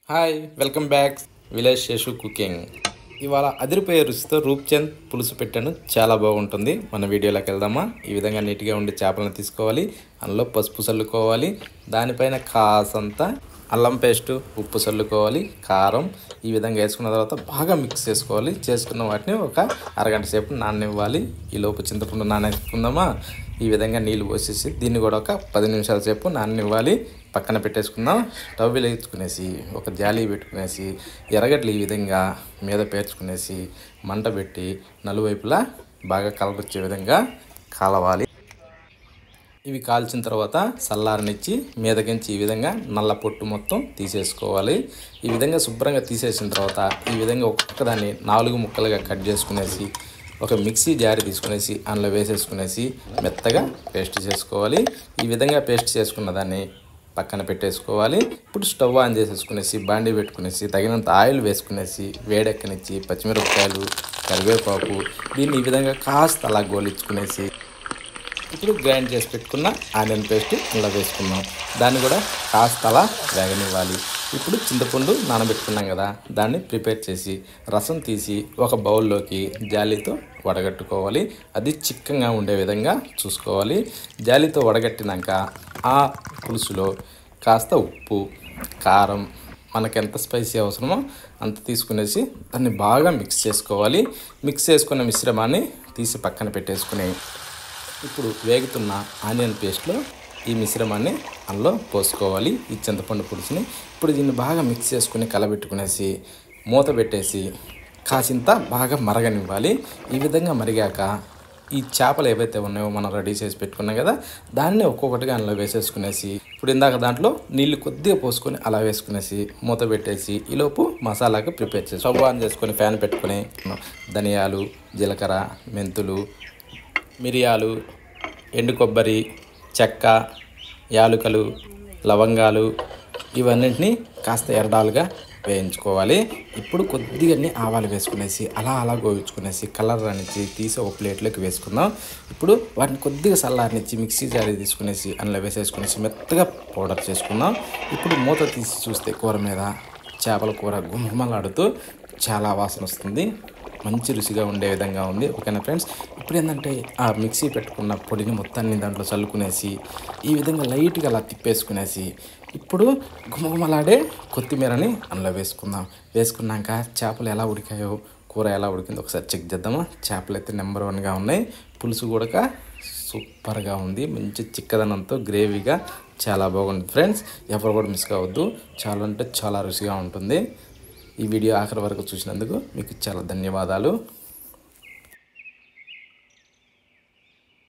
hi welcome back village Seshu cooking ఇవాళ అదిరిపోయే రుచితో రూప్చంద్ పులుసు పెట్టాను చాలా బాగుంటుంది మన వీడియోలోకి వెళ్దామా ఈ విధంగా నీట్గా ఉండే చేపలను తీసుకోవాలి అందులో పసుపు చల్లుకోవాలి దానిపైన కాసంత అల్లం పేస్టు ఉప్పు చల్లుకోవాలి కారం ఈ విధంగా వేసుకున్న తర్వాత బాగా మిక్స్ చేసుకోవాలి చేసుకున్న వాటిని ఒక అరగంట సేపు నాననివ్వాలి ఈ లోపు చింతపండు నానేసుకుందామా ఈ విధంగా నీళ్ళు పోసేసి దీన్ని కూడా ఒక పది నిమిషాల సేపు నాననివ్వాలి పక్కన పెట్టేసుకుందాం స్టవ్ వెలిగించుకునేసి ఒక జాలి పెట్టుకునేసి ఎర్రగడ్డలు ఈ విధంగా మీద పేర్చుకునేసి మంట పెట్టి నలువైపులా బాగా కలర్ వచ్చే విధంగా కాలవాలి ఇవి కాల్చిన తర్వాత చల్లారనిచ్చి మీదకించి ఈ విధంగా నల్ల పొట్టు మొత్తం తీసేసుకోవాలి ఈ విధంగా శుభ్రంగా తీసేసిన తర్వాత ఈ విధంగా ఒక్కొక్క దాన్ని నాలుగు ముక్కలుగా కట్ చేసుకునేసి ఒక మిక్సీ జారి తీసుకునేసి అందులో వేసేసుకునేసి మెత్తగా పేస్ట్ చేసుకోవాలి ఈ విధంగా పేస్ట్ చేసుకున్న దాన్ని పక్కన పెట్టేసుకోవాలి ఇప్పుడు స్టవ్ ఆన్ చేసేసుకునేసి బాండీ పెట్టుకునేసి తగినంత ఆయిల్ వేసుకునేసి వేడెక్కనిచ్చి పచ్చిమిరపకాయలు కరివేపాకు దీన్ని ఈ విధంగా కాస్త అలా గోలించుకునేసి ఇప్పుడు గ్రైండ్ చేసి పెట్టుకున్న ఆనియన్ పేస్ట్ ఇలా వేసుకుందాం దాన్ని కూడా కాస్త అలా వేగనివ్వాలి ఇప్పుడు చింతపండు నానబెట్టుకున్నాం కదా దాన్ని ప్రిపేర్ చేసి రసం తీసి ఒక బౌల్లోకి జాలీతో వడగట్టుకోవాలి అది చిక్కగా ఉండే విధంగా చూసుకోవాలి జాలీతో వడగట్టినాక ఆ పులుసులో కాస్త ఉప్పు కారం మనకి ఎంత స్పైసీ అవసరమో అంత తీసుకునేసి దాన్ని బాగా మిక్స్ చేసుకోవాలి మిక్స్ చేసుకున్న మిశ్రమాన్ని తీసి పక్కన పెట్టేసుకుని ఇప్పుడు వేగుతున్న ఆనియన్ పేస్ట్లో ఈ మిశ్రమాన్ని అందులో పోసుకోవాలి ఈ చింతపండు పులుసుని ఇప్పుడు దీన్ని బాగా మిక్స్ చేసుకుని కలబెట్టుకునేసి మూత పెట్టేసి కాసింత బాగా మరగనివ్వాలి ఈ విధంగా మరిగాక ఈ చేపలు ఏవైతే ఉన్నాయో మనం రెడీ చేసి పెట్టుకున్నాం కదా దాన్ని ఒక్కొక్కటిగా అందులో వేసేసుకునేసి ఇప్పుడు ఇందాక దాంట్లో నీళ్లు కొద్దిగా పోసుకొని అలా వేసుకునేసి మూత పెట్టేసి ఈలోపు మసాలాకి ప్రిపేర్ చేసి స్టవ్ ఆన్ చేసుకొని ఫ్యాన్ పెట్టుకొని ధనియాలు జీలకర్ర మెంతులు మిరియాలు ఎండు కొబ్బరి చెక్క యాలుకలు లవంగాలు ఇవన్నింటినీ కాస్త ఎరడాలుగా వేయించుకోవాలి ఇప్పుడు కొద్దిగా ఆవాలు వేసుకునేసి అలా అలా గోయించుకునేసి కలర్ అనిచ్చి తీసి ఒక ప్లేట్లోకి వేసుకుందాం ఇప్పుడు వాటిని కొద్దిగా చల్లారనిచ్చి మిక్సీ జారీ తీసుకునేసి అందులో వేసేసుకునేసి మెత్తగా పౌడర్ చేసుకుందాం ఇప్పుడు మూత తీసి చూస్తే కూర మీద చేపల కూర గుమగుమలాడుతూ చాలా వాసన వస్తుంది మంచి రుచిగా ఉండే విధంగా ఉంది ఓకేనా ఫ్రెండ్స్ ఇప్పుడు ఏంటంటే ఆ మిక్సీ పెట్టుకున్న పొడిని మొత్తాన్ని దాంట్లో చల్లుకునేసి ఈ విధంగా లైట్గా అలా తిప్పేసుకునేసి ఇప్పుడు గుమగుమలాడే కొత్తిమీరని అందులో వేసుకుందాం వేసుకున్నాక చేపలు ఎలా ఉడికాయో కూర ఎలా ఉడికిందో ఒకసారి చెక్ చేద్దామా చేపలు అయితే నెంబర్ వన్గా ఉన్నాయి పులుసు కూడా సూపర్గా ఉంది మంచి చిక్కదనంతో గ్రేవీగా చాలా బాగుంది ఫ్రెండ్స్ ఎవరు కూడా మిస్ కావద్దు చాలా అంటే చాలా రుచిగా ఉంటుంది ఈ వీడియో ఆఖరి వరకు చూసినందుకు మీకు చాలా ధన్యవాదాలు